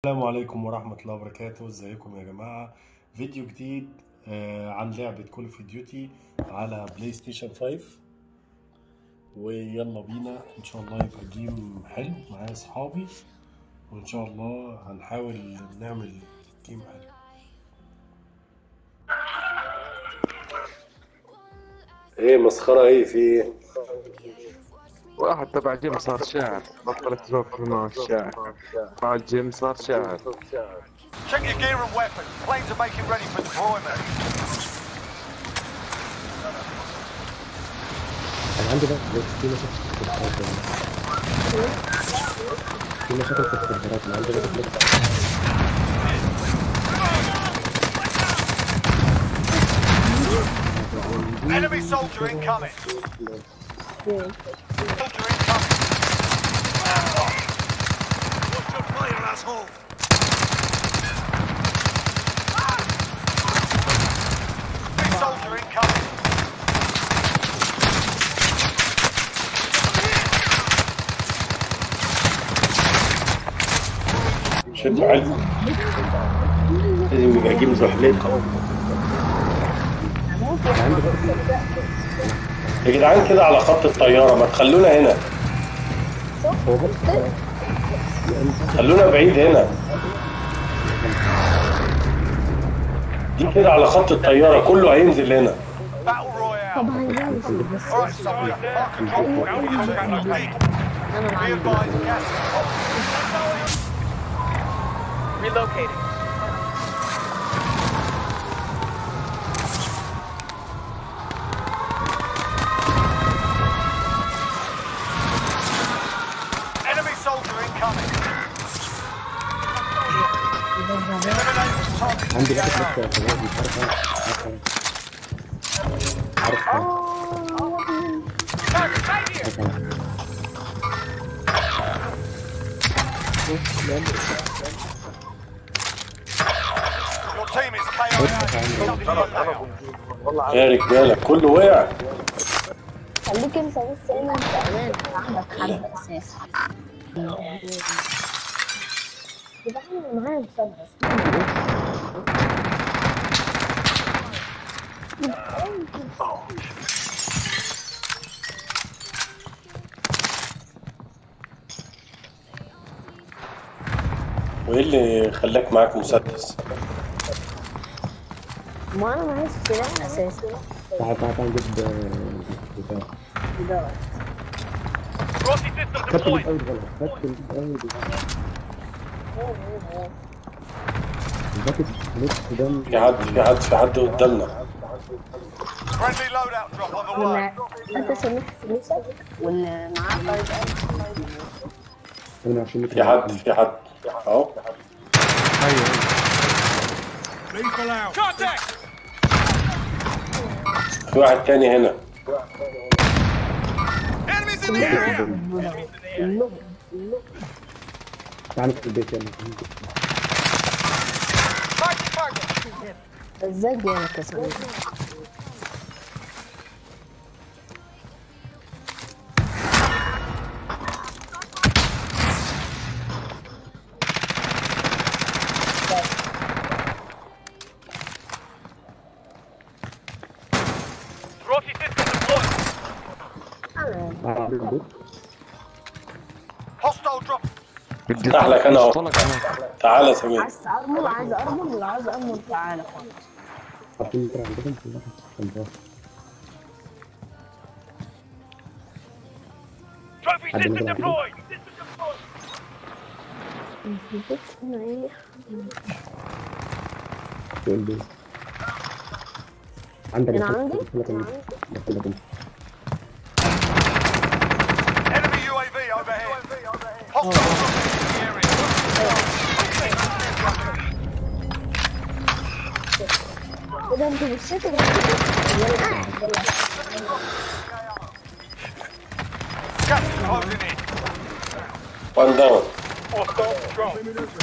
السلام عليكم ورحمة الله وبركاته ازيكم يا جماعة فيديو جديد آه، عن لعبة كول اوف ديوتي على بلاي ستيشن 5 ويلا بينا ان شاء الله يبقى جيم حلو معايا اصحابي وان شاء الله هنحاول نعمل جيم حلو ايه مسخرة ايه في ايه واحد تبع جيم صار شاعر بطلت توفر معه الشاعر مع الجيم صار شاعر Check your gear and weapons. Planes are making ready for deployment. انا عندي بقى بس في مشاكل في السيرفرات يعني. في مشاكل في السيرفرات انا عندي بقى Enemy soldier incoming. Soldier incoming. What's your fire, asshole? Enemy soldier incoming. شد حلو لازم يبقى جيم زحليقة يا جدعان كده على خط الطيارة ما تخلونا هنا خلونا بعيد هنا دي كده على خط الطيارة كله هينزل هنا Battle Royale. Alright, soldier. Mark control point. Units located. Be advised, gas is hot. Relocating. Enemy soldier incoming. Eliminate this target. عندي بقى بس شباب مش عارف عارف عارف Your team is KO. يا رجالة كله وقع خليك انت بس هنا انت امان عندك حد اساسا يبقى احنا معانا مسدس وايه اللي خلاك معاك مسدس ما انا معايا سلاح اساسا تعال تعال تعال نجيب آه، بتاع ده Rossi system كابتن deployed. الاول غلط كابتن الاول الباكت نص دم في حد في حد في حد قدامنا Friendly loadout drop on the way. وان انت سامح فلوسك وان معاه طيب انا عشان في حد في حد اهو Contact! في واحد تاني هنا Enemies in the area! تعال في البيت يلا Target target! ازاي جامد كسر Rossi system deployed. تعال في البيت Hostile drop. بدي افتح لك انا اهو طلق انا تعالى يا سمير عايز ارمل عايز ارمل ولا عايز ارمل تعالى خالص حاطين ترى عندكم في الواحد الباص Trophy حد system نزل عليه؟ deployed. البيت هنا ايه في البيت عندك انا بس- عندي بس لك انا انت. عندي بس لك انت. Enemy UAV overhead. Hostile dropping in the area. كده انت بصيت يلا Gas is closing in. وان داون Hostile drop.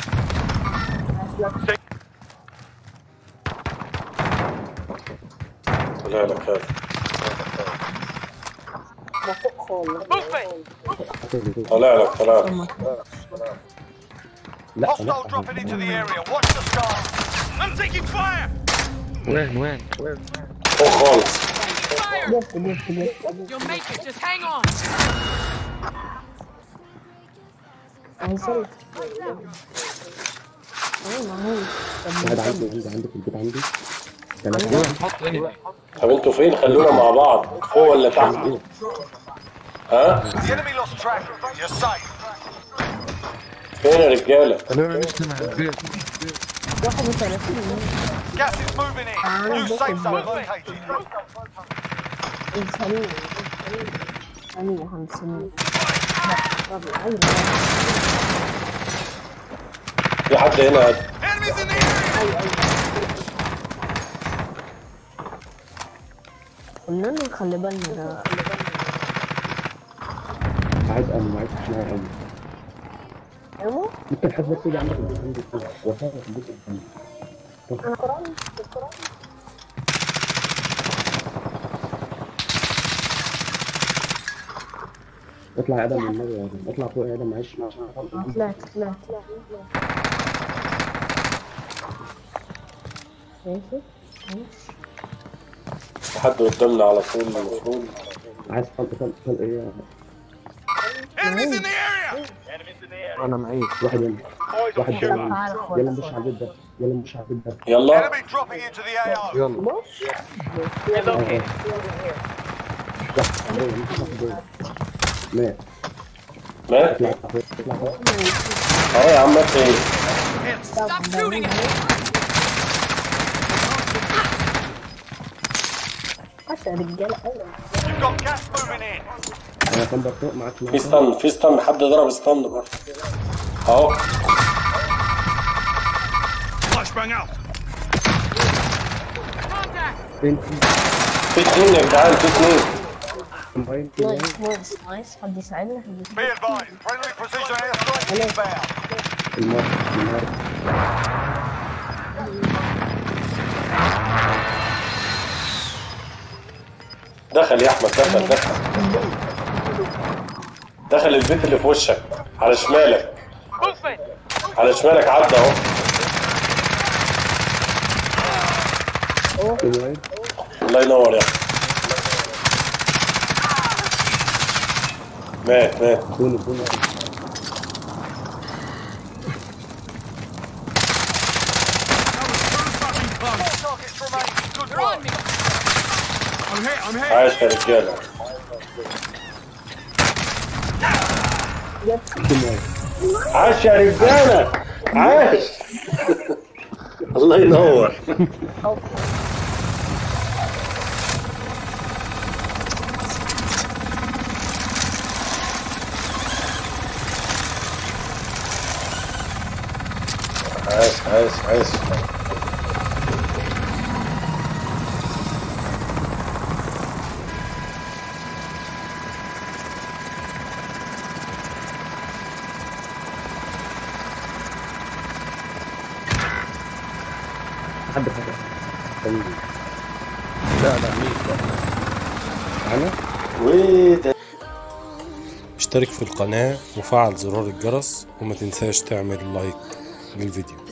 طلع لك هذا ده فوق خالص Movement. هتقول لي طلع لك طلع لك لا Hostile لا dropping into the area. Watch the sky. I'm taking fire. وين وين وين فوق خالص جبت جبت جبت You'll make it. Just hang on. هيصل ايوه ما هو قاعد عندي عندي عندي في البيت عندي ثلاثة وين حط هنا طب انتوا فين خلونا مع بعض فوق ولا تحت ها The enemy lost track. You're safe. فين يا رجاله خلونا نجتمع البيت 31 Gas is moving in. New safe zone located. ثانية ثانية خمسين أيوة في حد هنا Enemies in the area. قلنا له خلي بالنا ده عايز أمن عايز معايا أمن أمو ممكن حد بس يجي عندك في البيت عندي كده وفاء في البيت عندي أنا قرآن القرآن اطلع يا ادم من النبي يا ادم اطلع فوق يا ادم معلش طلعت طلعت طلعت ماشي ماشي في حد قدامنا على طول المفروض عايز خلق خلق خلق ايه Enemies in the area. انا معيك واحد هنا واحد طب جاي تعالى يلا خد نخش على البيت ده يلا نخش على البيت ده يلا Enemy dropping into the AO. يلا بص Relocating. ده جاي نخش على البيت مات مات اطلع فوق اطلع فوق اهو يا عم مات ايه Stop shooting at me. عشان رجالة أيوة You've got gas moving in. انا كان فوق معاك في معاك ستان في ستان حد ضرب ستان برضه اهو Flashbang out. Contact. فين في اتنين يا جدعان في اتنين الموبايل فين نايس نايس نايس حد يساعدنا حد Be يساعدنا advised. Friendly precision airstrike inbound. المار المار دخل يا احمد دخل دخل دخل البيت اللي في وشك على شمالك Movement. على شمالك عدى اهو الموبايل الله ينور يا احمد مات مات بوني بوني Targets remaining. Good They're on work. me. عايش يا رجاله الموبايل عاش يا رجاله عاش الله ينور عاش عاش عاش حد فاكر طيب لا لا مين معانا وده اشترك في القناة وفعل زرار الجرس وما تنساش تعمل لايك للفيديو